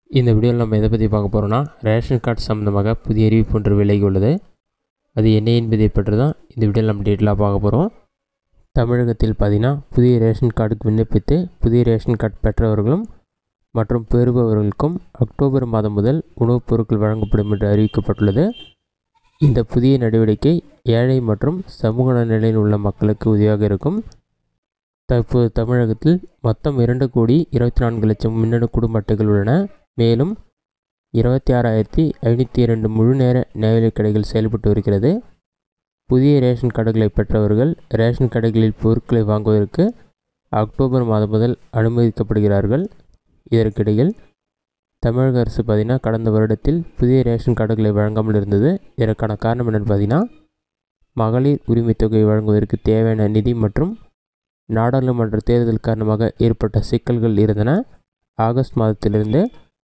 இந்த வீடியோவில் நம்ம எதை பற்றி பார்க்க போகிறோம்னா ரேஷன் கார்டு சம்மந்தமாக புதிய அறிவிப்பு ஒன்று விலகி உள்ளது அது என்ன என்பதை பற்றி தான் இந்த வீடியோவில் நம்ம டீட்டெயிலாக பார்க்க போகிறோம் தமிழகத்தில் பார்த்தீங்கன்னா புதிய ரேஷன் கார்டுக்கு விண்ணப்பித்து புதிய ரேஷன் கார்டு பெற்றவர்களும் மற்றும் பெறுபவர்களுக்கும் அக்டோபர் மாதம் முதல் உணவுப் பொருட்கள் வழங்கப்படும் என்று அறிவிக்கப்பட்டுள்ளது இந்த புதிய நடவடிக்கை ஏழை மற்றும் சமூக நலநிலையில் உள்ள மக்களுக்கு உதவியாக இருக்கும் தற்போது தமிழகத்தில் மொத்தம் இரண்டு கோடி இருபத்தி நான்கு லட்சம் மின்னணு குடும்ப அட்டைகள் உள்ளன மேலும் இருபத்தி ஆறாயிரத்தி ஐநூற்றி இரண்டு முழு நேர நியாயவிலைக் கடைகள் செயல்பட்டு வருகிறது புதிய ரேஷன் கார்டுகளை பெற்றவர்கள் ரேஷன் கடைகளில் பொருட்களை வாங்குவதற்கு அக்டோபர் மாதம் முதல் அனுமதிக்கப்படுகிறார்கள் இதற்கிடையில் தமிழக அரசு பார்த்திங்கன்னா கடந்த வருடத்தில் புதிய ரேஷன் கார்டுகளை வழங்காமல் இருந்தது இதற்கான காரணம் என்னென்னு பார்த்தீங்கன்னா மகளிர் உரிமைத் தொகை வழங்குவதற்கு தேவையான நிதி மற்றும் நாடாளுமன்ற தேர்தல் காரணமாக ஏற்பட்ட சிக்கல்கள் இருந்தன ஆகஸ்ட் மாதத்திலிருந்து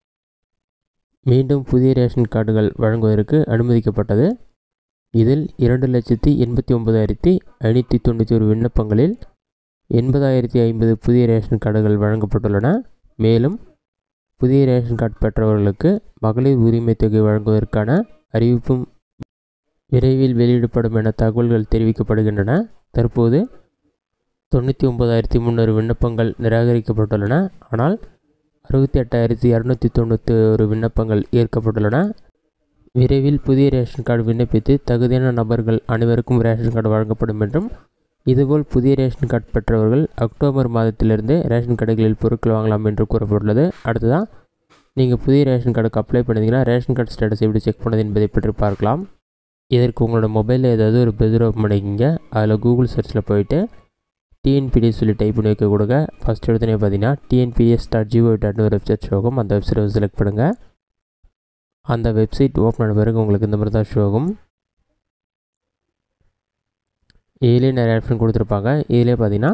மீண்டும் புதிய ரேஷன் கார்டுகள் வழங்குவதற்கு அனுமதிக்கப்பட்டது இதில் இரண்டு லட்சத்தி எண்பத்தி ஒன்பதாயிரத்தி ஐநூற்றி தொண்ணூற்றி ஒரு விண்ணப்பங்களில் எண்பதாயிரத்தி ஐம்பது புதிய ரேஷன் கார்டுகள் வழங்கப்பட்டுள்ளன மேலும் புதிய ரேஷன் கார்டு பெற்றவர்களுக்கு மகளிர் உரிமை தொகை வழங்குவதற்கான அறிவிப்பும் விரைவில் வெளியிடப்படும் என தகவல்கள் தெரிவிக்கப்படுகின்றன தற்போது தொண்ணூற்றி ஒம்பதாயிரத்தி முந்நூறு விண்ணப்பங்கள் நிராகரிக்கப்பட்டுள்ளன ஆனால் அறுபத்தி எட்டாயிரத்தி இரநூத்தி தொண்ணூற்றி ஒரு விண்ணப்பங்கள் ஏற்கப்பட்டுள்ளன விரைவில் புதிய ரேஷன் கார்டு விண்ணப்பித்து தகுதியான நபர்கள் அனைவருக்கும் ரேஷன் கார்டு வழங்கப்படும் என்றும் இதுபோல் புதிய ரேஷன் கார்டு பெற்றவர்கள் அக்டோபர் மாதத்திலிருந்து ரேஷன் கடைகளில் பொருட்கள் வாங்கலாம் என்று கூறப்பட்டுள்ளது அடுத்ததாக நீங்கள் புதிய ரேஷன் கார்டுக்கு அப்ளை பண்ணிங்கன்னா ரேஷன் கார்டு ஸ்டேட்டஸ் எப்படி செக் பண்ணது என்பதை பற்றி பார்க்கலாம் இதற்கு உங்களோட மொபைலில் ஏதாவது ஒரு பெஜர் ஓப்பன் பண்ணிக்கிங்க அதில் கூகுள் சர்ச்சில் போயிட்டு டிஎன்பிடிஎஸ் சொல்லி டைப் பண்ணி வைக்க கொடுங்க ஃபஸ்ட் எடுத்துனே பார்த்தீங்கன்னா டிஎன்பிஎஸ் டாட் ஜிஓ டாட்னு ஒரு வெப்சைட் ஷோ ஆகும் அந்த வெப்சைட்டை செலக்ட் பண்ணுங்கள் அந்த வெப்சைட் ஓப்பன் ஆன பிறகு உங்களுக்கு இந்த மாதிரி தான் ஷோ ஆகும் இதிலே நிறைய ஆப்ஷன் கொடுத்துருப்பாங்க இதிலே பார்த்தீங்கன்னா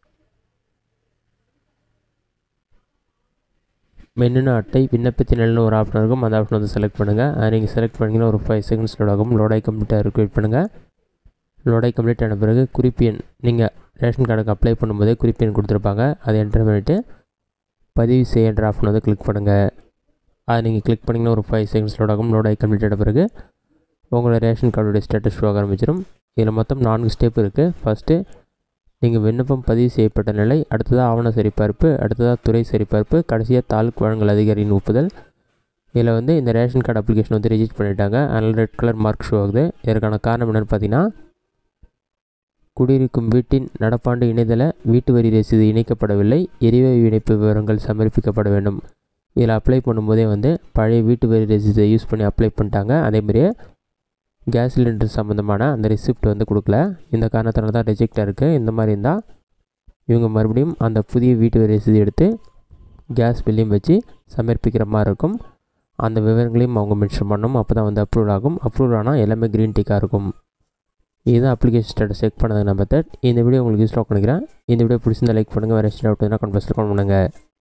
மின்னணு அட்டை விண்ணப்பத்தின் நிலைன்னு ஒரு ஆப்ஷன் இருக்கும் அந்த ஆப்ஷன் வந்து செலக்ட் பண்ணுங்கள் அதை நீங்கள் செலக்ட் பண்ணிங்கன்னா ஒரு ஃபைவ் செகண்ட்ஸ் லோட் ஆகும் லோடாய் கம்ப்ளீட்டாக இருக்கு வெயிட் பண்ணுங்கள் லோடாய் கம்ப்ளீட் ஆன பிறகு குறிப்பு எண் நீங்கள் ரேஷன் கார்டுக்கு அப்ளை பண்ணும்போதே குறிப்பு எண் கொடுத்துருப்பாங்க அதை என்டர் பண்ணிவிட்டு பதிவு செய்யன்ற ஆப்ஷன் வந்து கிளிக் பண்ணுங்கள் அதை நீங்கள் கிளிக் பண்ணிங்கன்னா ஒரு ஃபைவ் செகண்ட்ஸ் லோட் ஆகும் லோடாய் கம்ப்ளீட் ஆன பிறகு உங்களோட ரேஷன் கார்டுடைய ஸ்டேட்டஸ் ஷோ ஆக ஆரம்பிச்சிடும் இதில் மொத்தம் நான்கு ஸ்டெப் இருக்குது ஃபஸ்ட்டு நீங்கள் விண்ணப்பம் பதிவு செய்யப்பட்ட நிலை அடுத்ததாக ஆவண சரிபார்ப்பு அடுத்ததாக துறை சரிபார்ப்பு கடைசியாக தாலுக் வழங்கல் அதிகாரியின் ஒப்புதல் இதில் வந்து இந்த ரேஷன் கார்டு அப்ளிகேஷன் வந்து ரிஜிஸ்டர் பண்ணிட்டாங்க அதனால் ரெட் கலர் மார்க் ஷோ ஆகுது இதற்கான காரணம் என்னென்னு பார்த்தீங்கன்னா குடியிருக்கும் வீட்டின் நடப்பாண்டு இணையதள வீட்டு வரி ரசீது இணைக்கப்படவில்லை எரிவாயு இணைப்பு விவரங்கள் சமர்ப்பிக்கப்பட வேண்டும் இதில் அப்ளை பண்ணும்போதே வந்து பழைய வீட்டு வரி ரசீதை யூஸ் பண்ணி அப்ளை பண்ணிட்டாங்க அதேமாதிரியே கேஸ் சிலிண்டர் சம்மந்தமான அந்த ரிசிப்ட் வந்து கொடுக்கல இந்த காரணத்தினால தான் ரிஜெக்டாக இருக்குது இந்த மாதிரி இருந்தால் இவங்க மறுபடியும் அந்த புதிய வீட்டு வரி ரசீது எடுத்து கேஸ் பில்லையும் வச்சு சமர்ப்பிக்கிற மாதிரி இருக்கும் அந்த விவரங்களையும் அவங்க மென்ஷன் பண்ணணும் அப்போ தான் வந்து அப்ரூவல் ஆகும் அப்ரூவல் ஆனால் எல்லாமே க்ரீன் டிக்காக இருக்கும் இதுதான் அப்ளிகேஷன் ஸ்டேட்டஸ் செக் பண்ணதுக்கான மெத்தட் இந்த வீடியோ உங்களுக்கு யூஸ்ஃபுல்லாக பண்ணிக்கிறேன் இந்த வீடியோ பிடிச்சிருந்தா லைக் பண்ணுங்கள் வேறு டவுட் இருந்தால் கன்ஃபர்ஸ்ட் கால் பண்ணுங்கள்